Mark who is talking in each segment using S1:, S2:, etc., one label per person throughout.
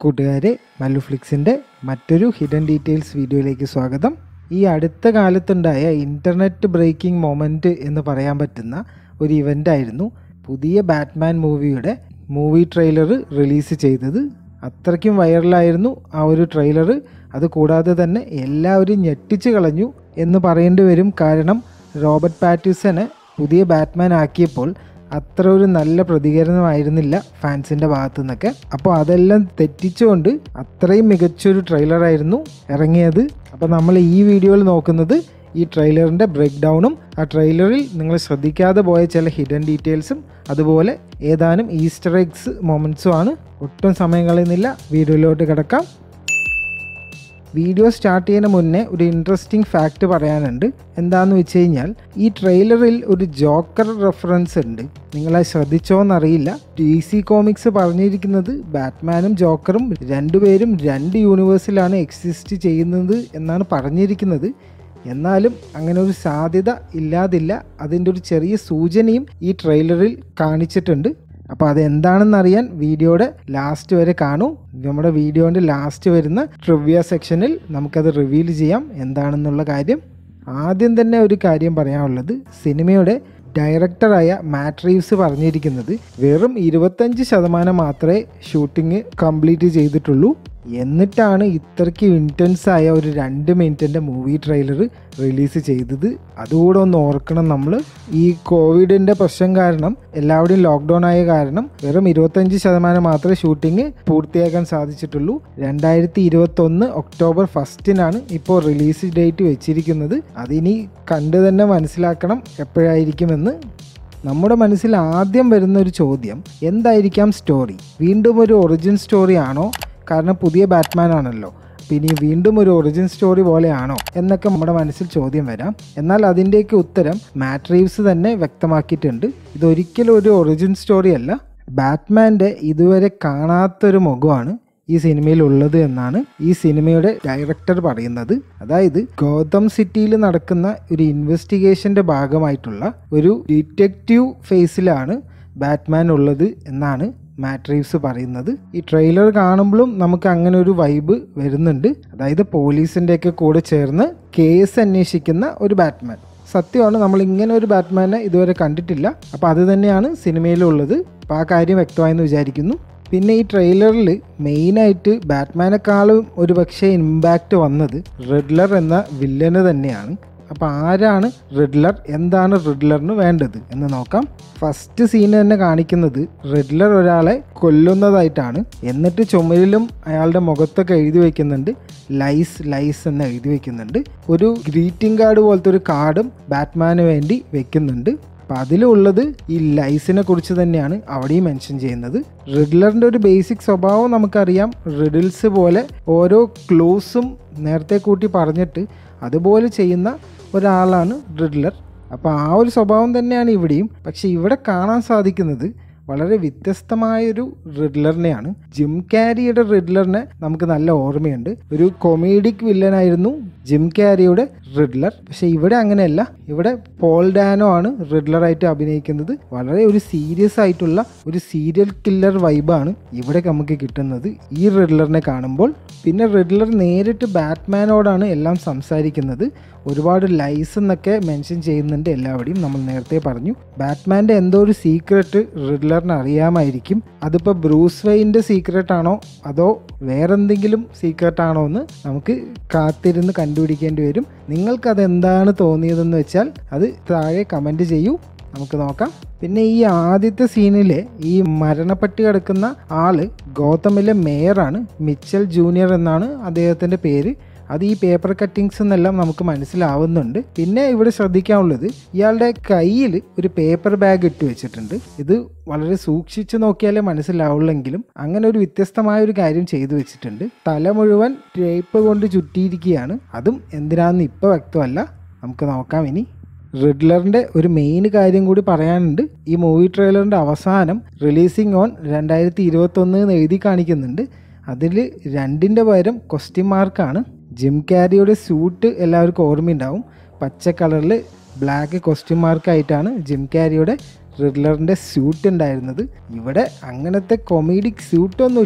S1: കൂട്ടുകാരെ മല്ലുഫ്ലിക്സിൻ്റെ മറ്റൊരു hidden details വീഡിയോയിലേക്ക് സ്വാഗതം ഈ അടുത്ത കാലത്തുണ്ടായ ഇൻ്റർനെറ്റ് ബ്രേക്കിംഗ് മൊമെൻറ്റ് എന്ന് പറയാൻ പറ്റുന്ന ഒരു ഇവൻ്റ് ആയിരുന്നു പുതിയ ബാറ്റ്മാൻ മൂവിയുടെ മൂവി ട്രെയിലർ റിലീസ് ചെയ്തത് അത്രയ്ക്കും വൈറലായിരുന്നു ആ ഒരു ട്രെയിലർ അതുകൂടാതെ തന്നെ എല്ലാവരും ഞെട്ടിച്ച് കളഞ്ഞു എന്ന് പറയേണ്ടി വരും കാരണം റോബർട്ട് പാറ്റിസനെ പുതിയ ബാറ്റ്മാൻ ആക്കിയപ്പോൾ അത്ര ഒരു നല്ല പ്രതികരണമായിരുന്നില്ല ഫാൻസിൻ്റെ ഭാഗത്തു നിന്നൊക്കെ അപ്പോൾ അതെല്ലാം തെറ്റിച്ചുകൊണ്ട് അത്രയും മികച്ചൊരു ട്രെയിലറായിരുന്നു ഇറങ്ങിയത് അപ്പോൾ നമ്മൾ ഈ വീഡിയോയിൽ നോക്കുന്നത് ഈ ട്രെയിലറിൻ്റെ ബ്രേക്ക് ഡൗണും ആ ട്രെയിലറിൽ നിങ്ങൾ ശ്രദ്ധിക്കാതെ പോയ ചില ഹിഡൻ ഡീറ്റെയിൽസും അതുപോലെ ഏതാനും ഈസ്റ്റർ എഗ്സ് മൊമെൻറ്റ്സും ആണ് ഒട്ടും സമയം കളയുന്നില്ല വീഡിയോയിലോട്ട് കിടക്കാം വീഡിയോ സ്റ്റാർട്ട് ചെയ്യുന്ന മുന്നേ ഒരു ഇൻട്രസ്റ്റിംഗ് ഫാക്റ്റ് പറയാനുണ്ട് എന്താണെന്ന് വെച്ച് കഴിഞ്ഞാൽ ഈ ട്രെയിലറിൽ ഒരു ജോക്കർ റെഫറൻസ് ഉണ്ട് നിങ്ങളെ ശ്രദ്ധിച്ചോന്നറിയില്ല ഡി സി കോമിക്സ് പറഞ്ഞിരിക്കുന്നത് ബാറ്റ്മാനും ജോക്കറും രണ്ടുപേരും രണ്ട് യൂണിവേഴ്സിലാണ് എക്സിസ്റ്റ് ചെയ്യുന്നത് എന്നാണ് പറഞ്ഞിരിക്കുന്നത് എന്നാലും അങ്ങനെ ഒരു സാധ്യത ഇല്ലാതില്ല അതിൻ്റെ ഒരു ചെറിയ സൂചനയും ഈ ട്രെയിലറിൽ കാണിച്ചിട്ടുണ്ട് അപ്പോൾ അതെന്താണെന്ന് അറിയാൻ വീഡിയോയുടെ ലാസ്റ്റ് വരെ കാണൂ നമ്മുടെ വീഡിയോൻ്റെ ലാസ്റ്റ് വരുന്ന ട്രിവ്യ സെക്ഷനിൽ നമുക്കത് റിവീൽ ചെയ്യാം എന്താണെന്നുള്ള കാര്യം ആദ്യം തന്നെ ഒരു കാര്യം പറയാനുള്ളത് സിനിമയുടെ ഡയറക്ടറായ മാറ്റ് റീവ്സ് പറഞ്ഞിരിക്കുന്നത് വെറും ഇരുപത്തഞ്ച് ശതമാനം മാത്രമേ ഷൂട്ടിംഗ് കംപ്ലീറ്റ് ചെയ്തിട്ടുള്ളൂ എന്നിട്ടാണ് ഇത്രയ്ക്ക് ഇൻറ്റൻസ് ആയ ഒരു രണ്ട് മിനിറ്റിൻ്റെ മൂവി ട്രെയിലർ റിലീസ് ചെയ്തത് അതുകൂടെ ഒന്ന് ഓർക്കണം നമ്മൾ ഈ കോവിഡിൻ്റെ പ്രശ്നം കാരണം എല്ലാവരുടെയും ലോക്ക്ഡൗൺ ആയ കാരണം വെറും ഇരുപത്തഞ്ച് ശതമാനം മാത്രമേ ഷൂട്ടിംഗ് പൂർത്തിയാക്കാൻ സാധിച്ചിട്ടുള്ളൂ രണ്ടായിരത്തി ഇരുപത്തൊന്ന് ഒക്ടോബർ ഫസ്റ്റിനാണ് ഇപ്പോൾ റിലീസ് ഡേറ്റ് വെച്ചിരിക്കുന്നത് അതിനി കണ്ടു തന്നെ മനസ്സിലാക്കണം എപ്പോഴായിരിക്കുമെന്ന് നമ്മുടെ മനസ്സിൽ ആദ്യം വരുന്ന ഒരു ചോദ്യം എന്തായിരിക്കാം സ്റ്റോറി വീണ്ടും ഒരു ഒറിജിൻ സ്റ്റോറി ആണോ കാരണം പുതിയ ബാറ്റ്മാൻ ആണല്ലോ അപ്പം ഇനി വീണ്ടും ഒരു ഒറിജിൻ സ്റ്റോറി പോലെയാണോ എന്നൊക്കെ നമ്മുടെ മനസ്സിൽ ചോദ്യം വരാം എന്നാൽ അതിൻ്റെയൊക്കെ ഉത്തരം മാട്രീവ്സ് തന്നെ വ്യക്തമാക്കിയിട്ടുണ്ട് ഇതൊരിക്കലും ഒരു ഒറിജിൻ സ്റ്റോറി അല്ല ബാറ്റ്മാൻ്റെ ഇതുവരെ കാണാത്തൊരു മുഖമാണ് ഈ സിനിമയിൽ ഉള്ളത് എന്നാണ് ഈ സിനിമയുടെ ഡയറക്ടർ പറയുന്നത് അതായത് ഗൗതം സിറ്റിയിൽ നടക്കുന്ന ഒരു ഇൻവെസ്റ്റിഗേഷന്റെ ഭാഗമായിട്ടുള്ള ഒരു ഡിറ്റക്റ്റീവ് ഫേസിലാണ് ബാറ്റ്മാൻ ഉള്ളത് എന്നാണ് മാട്രീവ്സ് പറയുന്നത് ഈ ട്രെയിലർ കാണുമ്പോഴും നമുക്ക് അങ്ങനെ ഒരു വൈബ് വരുന്നുണ്ട് അതായത് പോലീസിൻ്റെ ഒക്കെ കൂടെ ചേർന്ന് കേസ് അന്വേഷിക്കുന്ന ഒരു ബാറ്റ്മാൻ സത്യമാണ് നമ്മൾ ഇങ്ങനെ ഒരു ബാറ്റ്മാനെ ഇതുവരെ കണ്ടിട്ടില്ല അപ്പോൾ അത് തന്നെയാണ് സിനിമയിലുള്ളത് അപ്പോൾ ആ കാര്യം വ്യക്തമായെന്ന് വിചാരിക്കുന്നു പിന്നെ ഈ ട്രെയിലറിൽ മെയിനായിട്ട് ബാറ്റ്മാനെക്കാളും ഒരു പക്ഷേ ഇമ്പാക്റ്റ് വന്നത് റിഡ്ലർ എന്ന വില്ലന് തന്നെയാണ് അപ്പോൾ ആരാണ് റിഡ്ലർ എന്താണ് റിഡ്ലറിന് വേണ്ടത് എന്ന് നോക്കാം ഫസ്റ്റ് സീൻ തന്നെ കാണിക്കുന്നത് റിഡ്ലർ ഒരാളെ കൊല്ലുന്നതായിട്ടാണ് എന്നിട്ട് ചുമരിലും അയാളുടെ മുഖത്തൊക്കെ എഴുതി വെക്കുന്നുണ്ട് ലൈസ് ലൈസ് എന്ന് എഴുതി വെക്കുന്നുണ്ട് ഒരു ഗ്രീറ്റിംഗ് കാർഡ് പോലത്തെ ഒരു കാർഡും ബാറ്റ്മാന് വേണ്ടി വെക്കുന്നുണ്ട് അപ്പം അതിലുള്ളത് ഈ ലൈസിനെ കുറിച്ച് തന്നെയാണ് അവിടെയും മെൻഷൻ ചെയ്യുന്നത് റിഡ്ലറിൻ്റെ ഒരു ബേസിക് സ്വഭാവം നമുക്കറിയാം റിഡിൽസ് പോലെ ഓരോ ക്ലൂസും നേരത്തെ കൂട്ടി പറഞ്ഞിട്ട് അതുപോലെ ചെയ്യുന്ന ഒരാളാണ് റിഡ്ലർ അപ്പോൾ ആ ഒരു സ്വഭാവം തന്നെയാണ് ഇവിടെയും പക്ഷെ ഇവിടെ കാണാൻ സാധിക്കുന്നത് വളരെ വ്യത്യസ്തമായൊരു റിഡ്ലറിനെയാണ് ജിം കാരിയുടെ റിഡ്ലറിനെ നമുക്ക് നല്ല ഓർമ്മയുണ്ട് ഒരു കൊമേഡിക് വില്ലനായിരുന്നു ജിം കാരിയുടെ റിഡ്ലർ പക്ഷെ ഇവിടെ അങ്ങനെയല്ല ഇവിടെ പോൾ ഡാനോ ആണ് റിഡ്ലറായിട്ട് അഭിനയിക്കുന്നത് വളരെ ഒരു സീരിയസ് ആയിട്ടുള്ള ഒരു സീരിയൽ കില്ലർ വൈബാണ് ഇവിടെ നമുക്ക് കിട്ടുന്നത് ഈ റിഡ്ലറിനെ കാണുമ്പോൾ പിന്നെ റിഡ്ലർ നേരിട്ട് ബാറ്റ്മാനോടാണ് എല്ലാം സംസാരിക്കുന്നത് ഒരുപാട് ലൈസ് എന്നൊക്കെ മെൻഷൻ ചെയ്യുന്നുണ്ട് എല്ലാവരുടെയും നമ്മൾ നേരത്തെ പറഞ്ഞു ബാറ്റ്മാൻ്റെ എന്തോ ഒരു സീക്രട്ട് റിഡ്ലറിന് അറിയാമായിരിക്കും അതിപ്പോൾ ബ്രൂസ് വെയിൻ്റെ സീക്രട്ട് ആണോ അതോ വേറെന്തെങ്കിലും സീക്രട്ട് ആണോ എന്ന് നമുക്ക് കാത്തിരുന്ന് കണ്ടുപിടിക്കേണ്ടി വരും നിങ്ങൾക്കത് എന്താണ് തോന്നിയതെന്ന് വെച്ചാൽ അത് താഴെ കമൻറ്റ് ചെയ്യൂ നമുക്ക് നോക്കാം പിന്നെ ഈ ആദ്യത്തെ സീനിലെ ഈ മരണപ്പെട്ടി കിടക്കുന്ന ആള് ഗൗതമിലെ മേയറാണ് മിച്ചൽ ജൂനിയർ എന്നാണ് അദ്ദേഹത്തിൻ്റെ പേര് അത് ഈ പേപ്പർ കട്ടിങ്സ് എന്നെല്ലാം നമുക്ക് മനസ്സിലാവുന്നുണ്ട് പിന്നെ ഇവിടെ ശ്രദ്ധിക്കാനുള്ളത് ഇയാളുടെ കയ്യിൽ ഒരു പേപ്പർ ബാഗ് ഇട്ട് വെച്ചിട്ടുണ്ട് ഇത് വളരെ സൂക്ഷിച്ചു നോക്കിയാലേ മനസ്സിലാവുള്ളെങ്കിലും അങ്ങനെ ഒരു വ്യത്യസ്തമായ ഒരു കാര്യം ചെയ്തു വെച്ചിട്ടുണ്ട് തല മുഴുവൻ ടേപ്പ് കൊണ്ട് ചുറ്റിയിരിക്കുകയാണ് അതും എന്തിനാണെന്ന് ഇപ്പോൾ വ്യക്തമല്ല നമുക്ക് നോക്കാം ഇനി റിഡ്ലറിൻ്റെ ഒരു മെയിൻ കാര്യം കൂടി പറയാനുണ്ട് ഈ മൂവി ട്രെയിലറിൻ്റെ അവസാനം റിലീസിങ് ഓൺ രണ്ടായിരത്തി ഇരുപത്തൊന്ന് എന്ന് എഴുതി കാണിക്കുന്നുണ്ട് അതിൽ രണ്ടിൻ്റെ പകരം ക്വസ്റ്റ്യൻ മാർക്കാണ് ജിം കാരിയുടെ സ്യൂട്ട് എല്ലാവർക്കും ഓർമ്മയുണ്ടാവും പച്ച കളറിൽ ബ്ലാക്ക് ക്വസ്റ്റ്യൻ മാർക്കായിട്ടാണ് ജിം കാരിയുടെ റിഡ്ലറിൻ്റെ സ്യൂട്ട് ഉണ്ടായിരുന്നത് ഇവിടെ അങ്ങനത്തെ കൊമേഡിക് സ്യൂട്ടൊന്നുമില്ല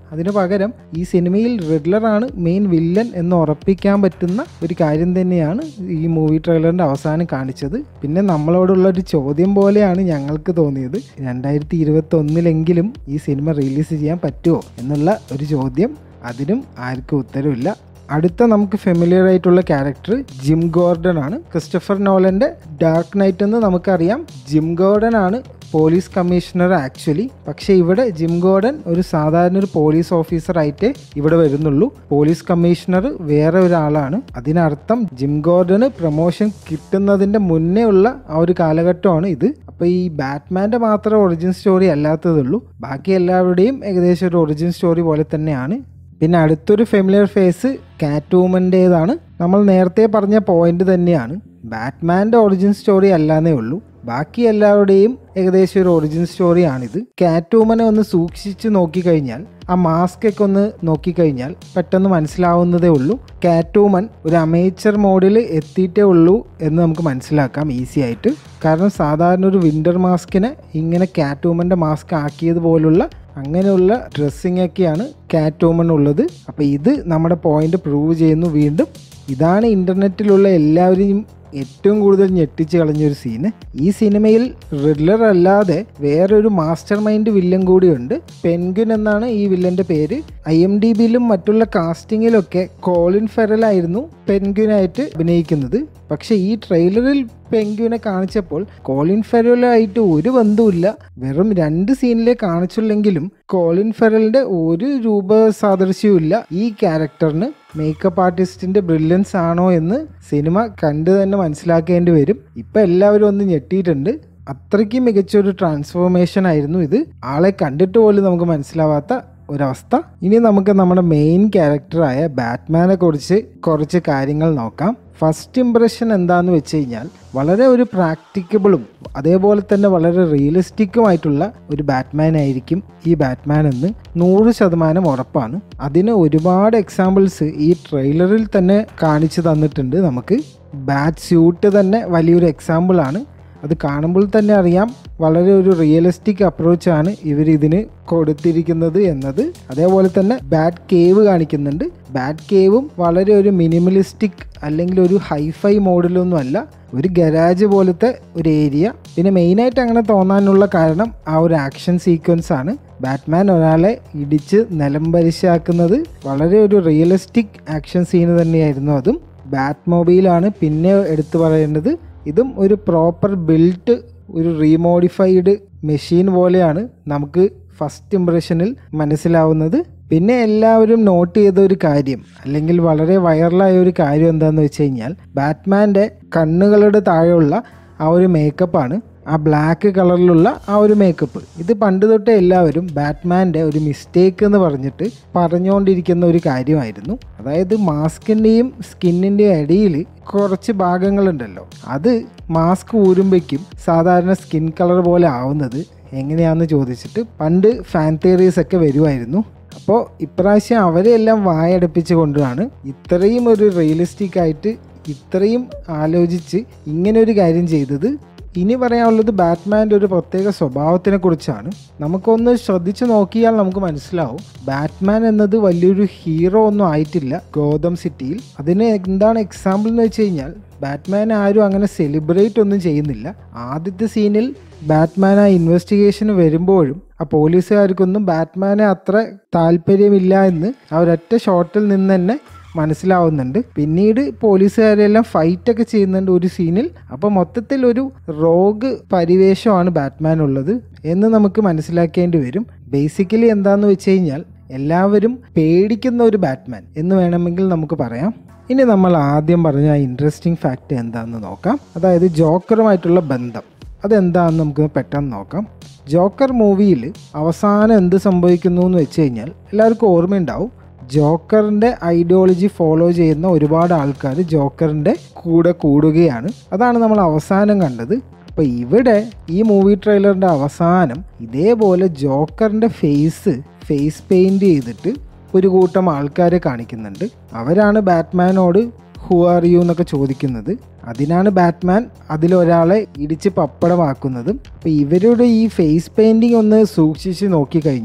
S1: അതിനു പകരം ഈ സിനിമയിൽ റിഡ്ലറാണ് മെയിൻ വില്ലൻ എന്ന് ഉറപ്പിക്കാൻ പറ്റുന്ന ഒരു കാര്യം തന്നെയാണ് ഈ മൂവി ട്രെയിലറിൻ്റെ അവസാനം കാണിച്ചത് പിന്നെ നമ്മളോടുള്ള ഒരു ചോദ്യം പോലെയാണ് ഞങ്ങൾക്ക് തോന്നിയത് രണ്ടായിരത്തി ഇരുപത്തി ഒന്നിലെങ്കിലും ഈ സിനിമ റിലീസ് ചെയ്യാൻ പറ്റുമോ എന്നുള്ള ഒരു ചോദ്യം അതിനും ആർക്കും ഉത്തരവില്ല അടുത്ത നമുക്ക് ഫെമിലിയർ ആയിട്ടുള്ള ക്യാരക്ടർ ജിം ഗോർഡൻ ആണ് ക്രിസ്റ്റഫർ നോലന്റെ ഡാർക്ക് നൈറ്റ് എന്ന് നമുക്കറിയാം ജിം ഗോർഡൻ ആണ് പോലീസ് കമ്മീഷണർ ആക്ച്വലി പക്ഷേ ഇവിടെ ജിം ഗോർഡൻ ഒരു സാധാരണ ഒരു പോലീസ് ഓഫീസറായിട്ടേ ഇവിടെ വരുന്നുള്ളൂ പോലീസ് കമ്മീഷണർ വേറെ ഒരാളാണ് അതിനർത്ഥം ജിം ഗോർഡന് പ്രൊമോഷൻ കിട്ടുന്നതിന്റെ മുന്നേ ഉള്ള ആ ഒരു കാലഘട്ടമാണ് ഇത് അപ്പോൾ ഈ ബാറ്റ്മാൻ്റെ മാത്രം ഒറിജിൻ സ്റ്റോറി അല്ലാത്തതുള്ളൂ ബാക്കി എല്ലാവരുടെയും ഏകദേശം ഒരു ഒറിജിൻ സ്റ്റോറി പോലെ തന്നെയാണ് പിന്നെ അടുത്തൊരു ഫെമിലിയർ ഫേസ് കാറ്റൂമൻ്റേതാണ് നമ്മൾ നേരത്തെ പറഞ്ഞ പോയിന്റ് തന്നെയാണ് ബാറ്റ്മാൻ്റെ ഒറിജിൻ സ്റ്റോറി അല്ലാന്നേ ഉള്ളൂ ബാക്കി എല്ലാവരുടെയും ഏകദേശം ഒരു ഒറിജിൻ സ്റ്റോറിയാണിത് കാറ്റൂമനെ ഒന്ന് സൂക്ഷിച്ച് നോക്കിക്കഴിഞ്ഞാൽ ആ മാസ്ക് ഒക്കെ ഒന്ന് നോക്കിക്കഴിഞ്ഞാൽ പെട്ടെന്ന് മനസ്സിലാവുന്നതേ ഉള്ളൂ കാറ്റൂമൻ ഒരു അമേച്ചർ മോഡിൽ എത്തിയിട്ടേ ഉള്ളൂ എന്ന് നമുക്ക് മനസ്സിലാക്കാം ഈസി ആയിട്ട് കാരണം സാധാരണ ഒരു വിൻ്റർ മാസ്കിനെ ഇങ്ങനെ കാറ്റൂമൻ്റെ മാസ്ക് ആക്കിയതുപോലുള്ള അങ്ങനെയുള്ള ഡ്രസ്സിംഗ് ഒക്കെയാണ് കാറ്റോമൺ ഉള്ളത് അപ്പോൾ ഇത് നമ്മുടെ പോയിന്റ് പ്രൂവ് ചെയ്യുന്നു വീണ്ടും ഇതാണ് ഇൻ്റർനെറ്റിലുള്ള എല്ലാവരെയും ഏറ്റവും കൂടുതൽ ഞെട്ടിച്ച് കളഞ്ഞൊരു സീന് ഈ സിനിമയിൽ റിഡ്ലർ അല്ലാതെ വേറൊരു മാസ്റ്റർ മൈൻഡ് വില്ലൻ കൂടിയുണ്ട് പെൻഗുൻ എന്നാണ് ഈ വില്ലന്റെ പേര് ഐ എം ഡി ബിയിലും മറ്റുള്ള കാസ്റ്റിങ്ങിലൊക്കെ കോളിൻ ഫെറലായിരുന്നു പെൻഗുനായിട്ട് അഭിനയിക്കുന്നത് പക്ഷെ ഈ ട്രെയിലറിൽ പെൻഗ്വിനെ കാണിച്ചപ്പോൾ കോളിൻ ഫെറലായിട്ട് ഒരു ബന്ധവുമില്ല വെറും രണ്ട് സീനിലേ കാണിച്ചുള്ളെങ്കിലും കോളിൻ ഫെറലിന്റെ ഒരു രൂപ സാദൃശ്യവും ഇല്ല ഈ ക്യാരക്ടറിന് മേക്കപ്പ് ആർട്ടിസ്റ്റിന്റെ ബ്രില്യൻസ് ആണോ എന്ന് സിനിമ കണ്ടു തന്നെ മനസ്സിലാക്കേണ്ടി വരും ഇപ്പൊ എല്ലാവരും ഒന്ന് ഞെട്ടിയിട്ടുണ്ട് അത്രയ്ക്ക് മികച്ചൊരു ട്രാൻസ്ഫോർമേഷൻ ആയിരുന്നു ഇത് ആളെ കണ്ടിട്ട് പോലും നമുക്ക് മനസ്സിലാവാത്ത ഒരവസ്ഥ ഇനി നമുക്ക് നമ്മുടെ മെയിൻ ക്യാരക്ടറായ ബാറ്റ്മാനെ കുറിച്ച് കുറച്ച് കാര്യങ്ങൾ നോക്കാം ഫസ്റ്റ് ഇംപ്രഷൻ എന്താന്ന് വെച്ച് കഴിഞ്ഞാൽ വളരെ ഒരു പ്രാക്ടിക്കബിളും അതേപോലെ തന്നെ വളരെ റിയലിസ്റ്റിക്കുമായിട്ടുള്ള ഒരു ബാറ്റ്മാൻ ആയിരിക്കും ഈ ബാറ്റ്മാൻ എന്ന് നൂറ് ശതമാനം ഉറപ്പാണ് അതിന് ഒരുപാട് എക്സാമ്പിൾസ് ഈ ട്രെയിലറിൽ തന്നെ കാണിച്ചു തന്നിട്ടുണ്ട് നമുക്ക് ബാറ്റ് സ്യൂട്ട് തന്നെ വലിയൊരു എക്സാമ്പിളാണ് അത് കാണുമ്പോൾ തന്നെ അറിയാം വളരെ ഒരു റിയലിസ്റ്റിക് അപ്രോച്ചാണ് ഇവർ ഇതിന് കൊടുത്തിരിക്കുന്നത് എന്നത് അതേപോലെ തന്നെ ബാറ്റ് കേവ് കാണിക്കുന്നുണ്ട് ബാറ്റ് കേവും വളരെ ഒരു മിനിമലിസ്റ്റിക് അല്ലെങ്കിൽ ഒരു ഹൈഫൈ മോഡലൊന്നും അല്ല ഒരു ഗരാജ് പോലത്തെ ഒരു ഏരിയ പിന്നെ മെയിനായിട്ട് അങ്ങനെ തോന്നാനുള്ള കാരണം ആ ഒരു ആക്ഷൻ സീക്വൻസ് ആണ് ബാറ്റ്മാൻ ഒരാളെ ഇടിച്ച് നിലം പരിശാക്കുന്നത് വളരെ ഒരു റിയലിസ്റ്റിക് ആക്ഷൻ സീന് തന്നെയായിരുന്നു അതും ബാറ്റ് മൊബൈലാണ് പിന്നെ എടുത്തു പറയേണ്ടത് ഇതും ഒരു പ്രോപ്പർ ബിൽറ്റ് ഒരു റീമോഡിഫൈഡ് മെഷീൻ പോലെയാണ് നമുക്ക് ഫസ്റ്റ് ഇംപ്രഷനിൽ മനസ്സിലാവുന്നത് പിന്നെ എല്ലാവരും നോട്ട് ചെയ്ത ഒരു കാര്യം അല്ലെങ്കിൽ വളരെ വൈറലായ ഒരു കാര്യം എന്താണെന്ന് വെച്ച് കഴിഞ്ഞാൽ ബാറ്റ്മാൻ്റെ കണ്ണുകളുടെ താഴെയുള്ള ആ ഒരു മേക്കപ്പാണ് ആ ബ്ലാക്ക് കളറിലുള്ള ആ ഒരു മേക്കപ്പ് ഇത് പണ്ട് തൊട്ടേ എല്ലാവരും ബാറ്റ്മാൻ്റെ ഒരു മിസ്റ്റേക്ക് എന്ന് പറഞ്ഞിട്ട് പറഞ്ഞുകൊണ്ടിരിക്കുന്ന ഒരു കാര്യമായിരുന്നു അതായത് മാസ്കിൻ്റെയും സ്കിന്നിൻ്റെയും ഇടയിൽ കുറച്ച് ഭാഗങ്ങളുണ്ടല്ലോ അത് മാസ്ക് ഊരുമ്പോഴേക്കും സാധാരണ സ്കിൻ കളർ പോലെ ആവുന്നത് എങ്ങനെയാണെന്ന് ചോദിച്ചിട്ട് പണ്ട് ഫാൻ തിയറീസ് ഒക്കെ വരുമായിരുന്നു അപ്പോൾ ഇപ്രാവശ്യം അവരെല്ലാം വായടപ്പിച്ച് കൊണ്ടാണ് ഇത്രയും ഒരു റിയലിസ്റ്റിക് ആയിട്ട് ഇത്രയും ആലോചിച്ച് ഇങ്ങനെ ഒരു കാര്യം ചെയ്തത് ഇനി പറയാനുള്ളത് ബാറ്റ്മാൻ്റെ ഒരു പ്രത്യേക സ്വഭാവത്തിനെ കുറിച്ചാണ് നമുക്കൊന്ന് ശ്രദ്ധിച്ചു നോക്കിയാൽ നമുക്ക് മനസ്സിലാവും ബാറ്റ്മാൻ എന്നത് വലിയൊരു ഹീറോ ഒന്നും ആയിട്ടില്ല ഗോതം സിറ്റിയിൽ അതിന് എന്താണ് എക്സാമ്പിൾ എന്ന് വെച്ച് കഴിഞ്ഞാൽ ബാറ്റ്മാൻ ആരും അങ്ങനെ സെലിബ്രേറ്റ് ഒന്നും ചെയ്യുന്നില്ല ആദ്യത്തെ സീനിൽ ബാറ്റ്മാൻ ആ ഇൻവെസ്റ്റിഗേഷന് വരുമ്പോഴും ആ പോലീസുകാർക്കൊന്നും ബാറ്റ്മാനെ അത്ര താല്പര്യമില്ല എന്ന് ആ ഒരൊറ്റ ഷോട്ടിൽ നിന്ന് തന്നെ മനസ്സിലാവുന്നുണ്ട് പിന്നീട് പോലീസുകാരെല്ലാം ഫൈറ്റ് ഒക്കെ ചെയ്യുന്നുണ്ട് ഒരു സീനിൽ അപ്പോൾ മൊത്തത്തിൽ ഒരു റോഗ് പരിവേഷമാണ് ബാറ്റ്മാൻ ഉള്ളത് എന്ന് നമുക്ക് മനസ്സിലാക്കേണ്ടി വരും ബേസിക്കലി എന്താന്ന് വെച്ച് കഴിഞ്ഞാൽ എല്ലാവരും പേടിക്കുന്ന ഒരു ബാറ്റ്മാൻ എന്ന് വേണമെങ്കിൽ നമുക്ക് പറയാം ഇനി നമ്മൾ ആദ്യം പറഞ്ഞ ആ ഇൻട്രസ്റ്റിംഗ് ഫാക്റ്റ് എന്താണെന്ന് നോക്കാം അതായത് ജോക്കറുമായിട്ടുള്ള ബന്ധം അതെന്താണെന്ന് നമുക്ക് പെട്ടെന്ന് നോക്കാം ജോക്കർ മൂവിയിൽ അവസാനം എന്ത് സംഭവിക്കുന്നു എന്ന് വെച്ച് കഴിഞ്ഞാൽ എല്ലാവർക്കും ഓർമ്മയുണ്ടാവും ജോക്കറിൻ്റെ ഐഡിയോളജി ഫോളോ ചെയ്യുന്ന ഒരുപാട് ആൾക്കാർ ജോക്കറിൻ്റെ കൂടെ കൂടുകയാണ് അതാണ് നമ്മൾ അവസാനം കണ്ടത് അപ്പോൾ ഇവിടെ ഈ മൂവി ട്രെയിലറിൻ്റെ അവസാനം ഇതേപോലെ ജോക്കറിൻ്റെ ഫേസ് ഫേസ് പെയിൻറ് ചെയ്തിട്ട് ഒരു കൂട്ടം ആൾക്കാരെ കാണിക്കുന്നുണ്ട് അവരാണ് ബാറ്റ്മാനോട് ഹു ആർ യു എന്നൊക്കെ ചോദിക്കുന്നത് അതിനാണ് ബാറ്റ്മാൻ അതിലൊരാളെ ഇടിച്ച് പപ്പടമാക്കുന്നതും അപ്പോൾ ഇവരുടെ ഈ ഫേസ് പെയിൻറ്റിങ് ഒന്ന് സൂക്ഷിച്ച് നോക്കിക്കഴിഞ്ഞാൽ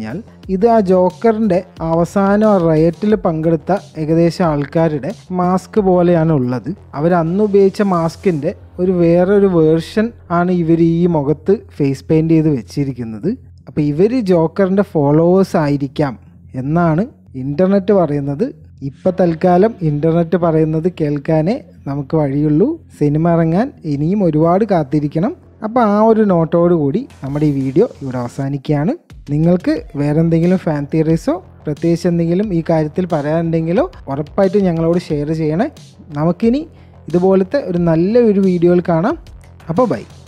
S1: ഇത് ആ ജോക്കറിൻ്റെ അവസാനം റയറ്റിൽ പങ്കെടുത്ത ഏകദേശം ആൾക്കാരുടെ മാസ്ക് പോലെയാണ് ഉള്ളത് അവർ അന്ന് ഉപയോഗിച്ച മാസ്കിൻ്റെ ഒരു വേറൊരു വേർഷൻ ആണ് ഇവർ ഈ മുഖത്ത് ഫേസ് പെയിൻറ് ചെയ്ത് വെച്ചിരിക്കുന്നത് അപ്പോൾ ഇവർ ജോക്കറിൻ്റെ ഫോളോവേഴ്സ് ആയിരിക്കാം എന്നാണ് ഇൻ്റർനെറ്റ് പറയുന്നത് ഇപ്പം തൽക്കാലം ഇൻ്റർനെറ്റ് പറയുന്നത് കേൾക്കാനേ നമുക്ക് വഴിയുള്ളൂ സിനിമ ഇറങ്ങാൻ ഇനിയും ഒരുപാട് കാത്തിരിക്കണം അപ്പോൾ ആ ഒരു നോട്ടോട് കൂടി നമ്മുടെ ഈ വീഡിയോ ഇവിടെ അവസാനിക്കുകയാണ് നിങ്ങൾക്ക് വേറെ എന്തെങ്കിലും ഫാൻ തിയറീസോ പ്രത്യേകിച്ച് എന്തെങ്കിലും ഈ കാര്യത്തിൽ പറയാനുണ്ടെങ്കിലോ ഉറപ്പായിട്ടും ഞങ്ങളോട് ഷെയർ ചെയ്യണേ നമുക്കിനി ഇതുപോലത്തെ ഒരു നല്ല ഒരു വീഡിയോയിൽ കാണാം അപ്പോൾ ബൈ